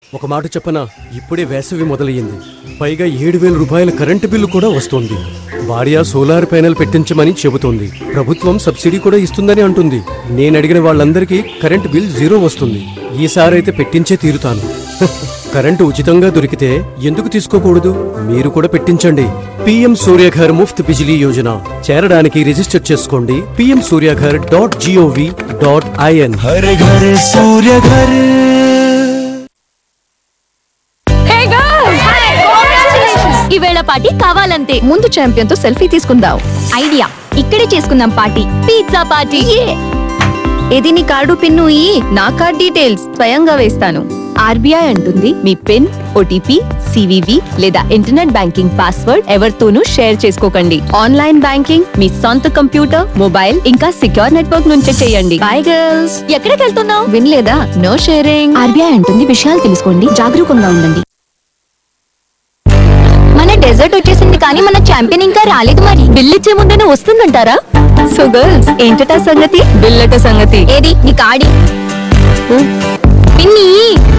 ఒక మాట చెప్పనా ఇప్పుడే వేసవి మొదలయ్యింది పైగా ఏడు వేల రూపాయల కరెంటు బిల్లు కూడా వస్తోంది భార్య సోలార్ ప్యానెల్ పెట్టించమని చెబుతోంది ప్రభుత్వం సబ్సిడీ కూడా ఇస్తుందని అంటుంది నేను అడిగిన వాళ్ళందరికీ కరెంటు బిల్ జీరో వస్తుంది ఈసారైతే పెట్టించే తీరుతాను హ, కరెంటు ఉచితంగా దొరికితే ఎందుకు తీసుకోకూడదు మీరు కూడా పెట్టించండి పిఎం సూర్యఘర్ ముఫ్త్ బిజిలీ యోజన చేరడానికి రిజిస్టర్ చేసుకోండి PM Suryaghar dot G O V dot I N हर घर सूर्य घर ఈవేళ పార్టీ కావాలంతే ముందు ఛాంపియన్ తో సెల్ఫీ తీసుకుందాం ఐడియా ఇక్కడే చేసుకుందాం పార్టీ పిజ్జా పార్టీ ఇది నీ కార్డు పిన్ను ఈ నా కార్డ్ డీటెయిల్స్ స్వయంగా వేస్తాను ఆర్బీఐ అంటుంది మీ పిన్ ఓటీపీ సివివి లేదా ఇంటర్నెట్ బ్యాంకింగ్ పాస్వర్డ్ ఎవరితోనూ షేర్ చేసుకోకండి ఆన్లైన్ బ్యాంకింగ్ మీ సొంత కంప్యూటర్ మొబైల్ ఇంకా సిక్యూర్ నెట్వర్క్ నుంచే చేయండి బై గర్ల్స్ ఎక్కడికి వెళ్తున్నావు వినలేదా నో షేరింగ్ ఆర్బీఐ అంటుంది విషయాలు తెలుసుకోండి జాగరూకంగా ఉండండి మన డెజర్ట్ వచ్చేసింది కానీ మన ఛాంపియన్ ఇంకా రాలేదు మరి బిల్ ఇచ్చే ముందేనే వస్తుందంటారా సో గర్ల్స్ ఏంటట సంగతి బిల్లట సంగతి ఏది నీ కాడి పిన్ని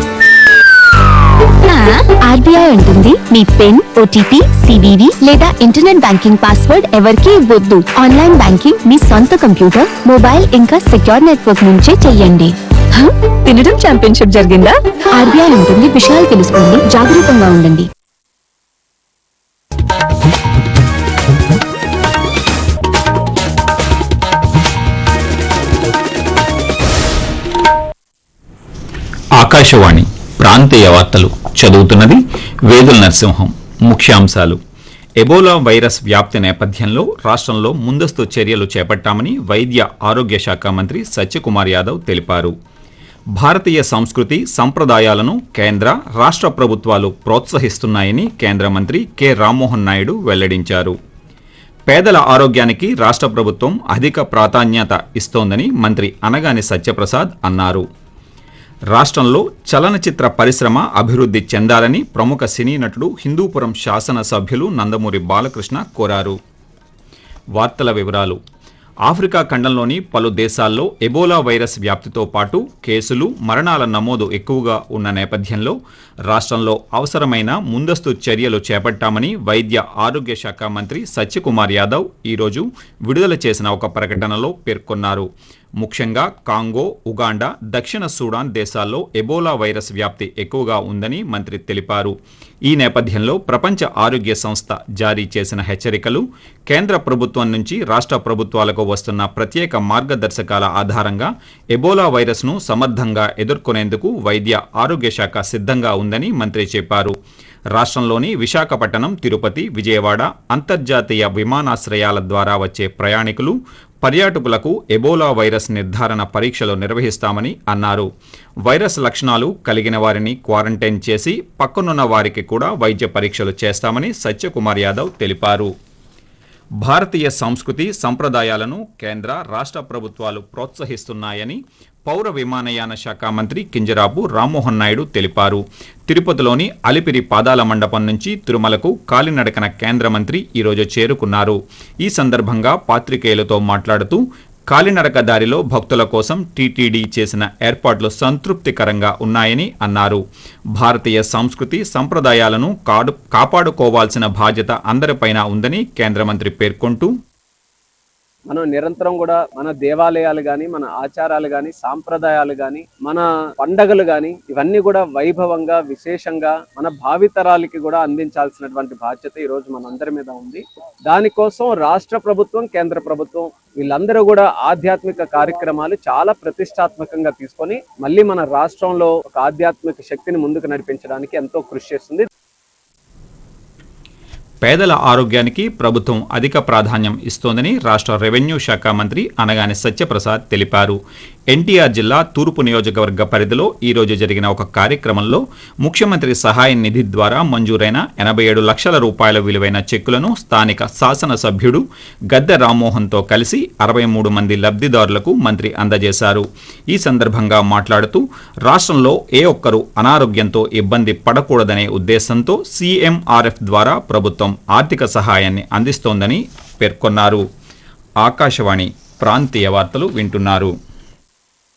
ఆర్బీఐ అంటుంది మీ పిన్ ఓటీపీ సివివి లేదా ఇంటర్నెట్ బ్యాంకింగ్ పాస్వర్డ్ ఎవరికీ ఇవ్వద్దు ఆన్లైన్ బ్యాంకింగ్ మీ సొంత కంప్యూటర్ మొబైల్ ఇంకా సెక్యూర్ నెట్వర్క్ నుంచే చెయ్యండి హ? తినడం ఛాంపియన్షిప్ జరిగిందా ఆర్బీఐ ఉంటుంది విషయాలు తెలుసుకోండి జాగరూకంగా ఉండండి ఆకాశవాణి ప్రాంతీయ వార్తలు చదువుతున్నది వేదుల నరసింహం ముఖ్యాంశాలు ఎబోలా వైరస్ వ్యాప్తి నేపథ్యంలో రాష్ట్రంలో ముందస్తు చర్యలు చేపట్టామని వైద్య ఆరోగ్య శాఖ మంత్రి సత్యకుమార్ యాదవ్ తెలిపారు భారతీయ సంస్కృతి సంప్రదాయాలను కేంద్ర రాష్ట్ర ప్రభుత్వాలు ప్రోత్సహిస్తున్నాయని కేంద్ర మంత్రి కె రామ్మోహన్ నాయుడు వెల్లడించారు పేదల ఆరోగ్యానికి రాష్ట్ర ప్రభుత్వం అధిక ప్రాధాన్యత ఇస్తోందని మంత్రి అనగాని సత్యప్రసాద్ అన్నారు రాష్ట్రంలో చలనచిత్ర పరిశ్రమ అభివృద్ధి చెందాలని ప్రముఖ సినీ నటుడు హిందూపురం శాసనసభ్యులు నందమూరి బాలకృష్ణ కోరారు వార్తల వివరాలు ఆఫ్రికా ఖండంలోని పలు దేశాల్లో ఎబోలా వైరస్ వ్యాప్తితో పాటు కేసులు మరణాల నమోదు ఎక్కువగా ఉన్న నేపథ్యంలో రాష్ట్రంలో అవసరమైన ముందస్తు చర్యలు చేపట్టామని వైద్య ఆరోగ్య శాఖ మంత్రి సత్యకుమార్ యాదవ్ ఈరోజు విడుదల చేసిన ఒక ప్రకటనలో పేర్కొన్నారు ముఖ్యంగా కాంగో ఉగాండా దక్షిణ సూడాన్ దేశాల్లో ఎబోలా వైరస్ వ్యాప్తి ఎక్కువగా ఉందని మంత్రి తెలిపారు ఈ నేపథ్యంలో ప్రపంచ ఆరోగ్య సంస్థ జారీ చేసిన హెచ్చరికలు కేంద్ర ప్రభుత్వం నుంచి రాష్ట్ర ప్రభుత్వాలకు వస్తున్న ప్రత్యేక మార్గదర్శకాల ఆధారంగా ఎబోలా వైరస్ను సమర్థంగా ఎదుర్కొనేందుకు వైద్య ఆరోగ్య శాఖ సిద్ధంగా ఉందని మంత్రి చెప్పారు రాష్ట్రంలోని విశాఖపట్నం తిరుపతి విజయవాడ అంతర్జాతీయ విమానాశ్రయాల ద్వారా వచ్చే ప్రయాణికులు పర్యాటకులకు ఎబోలా వైరస్ నిర్ధారణ పరీక్షలు నిర్వహిస్తామని అన్నారు వైరస్ లక్షణాలు కలిగిన వారిని క్వారంటైన్ చేసి పక్కనున్న వారికి కూడా వైద్య పరీక్షలు చేస్తామని సత్యకుమార్ యాదవ్ తెలిపారు భారతీయ సంస్కృతి సంప్రదాయాలను కేంద్ర రాష్ట్ర ప్రభుత్వాలు ప్రోత్సహిస్తున్నాయని పౌర విమానయాన శాఖ మంత్రి కింజరాపు రామ్మోహన్ నాయుడు తెలిపారు తిరుపతిలోని అలిపిరి పాదాల మండపం నుంచి తిరుమలకు కాలినడకన కేంద్ర మంత్రి ఈరోజు చేరుకున్నారు ఈ సందర్భంగా పాత్రికేయులతో మాట్లాడుతూ కాలినడక దారిలో భక్తుల కోసం టీటీడీ చేసిన ఏర్పాట్లు సంతృప్తికరంగా ఉన్నాయని అన్నారు భారతీయ సంస్కృతి సంప్రదాయాలను కాడు కాపాడుకోవాల్సిన బాధ్యత అందరిపైన ఉందని కేంద్ర మంత్రి పేర్కొంటూ మనం నిరంతరం కూడా మన దేవాలయాలు గాని మన ఆచారాలు గాని సాంప్రదాయాలు గాని మన పండగలు గాని ఇవన్నీ కూడా వైభవంగా విశేషంగా మన భావితరాలకి కూడా అందించాల్సినటువంటి బాధ్యత ఈ రోజు మనందరి మీద ఉంది దానికోసం రాష్ట్ర ప్రభుత్వం కేంద్ర ప్రభుత్వం వీళ్ళందరూ కూడా ఆధ్యాత్మిక కార్యక్రమాలు చాలా ప్రతిష్టాత్మకంగా తీసుకొని మళ్ళీ మన రాష్ట్రంలో ఒక ఆధ్యాత్మిక శక్తిని ముందుకు నడిపించడానికి ఎంతో కృషి చేస్తుంది పేదల ఆరోగ్యానికి ప్రభుత్వం అధిక ప్రాధాన్యం ఇస్తోందని రాష్ట్ర రెవెన్యూ శాఖ మంత్రి అనగాని సత్యప్రసాద్ తెలిపారు ఎన్టీఆర్ జిల్లా తూర్పు నియోజకవర్గ పరిధిలో ఈ రోజు జరిగిన ఒక కార్యక్రమంలో ముఖ్యమంత్రి సహాయ నిధి ద్వారా మంజూరైన ఎనభై ఏడు లక్షల రూపాయల విలువైన చెక్కులను స్థానిక శాసనసభ్యుడు గద్దె రామ్మోహన్తో కలిసి అరవై మూడు మంది లబ్ధిదారులకు మంత్రి అందజేశారు ఈ సందర్భంగా మాట్లాడుతూ రాష్ట్రంలో ఏ ఒక్కరూ అనారోగ్యంతో ఇబ్బంది పడకూడదనే ఉద్దేశంతో సీఎంఆర్ఎఫ్ ద్వారా ప్రభుత్వం ఆర్థిక సహాయాన్ని అందిస్తోందని పేర్కొన్నారు ఆకాశవాణి ప్రాంతీయ వార్తలు వింటున్నారు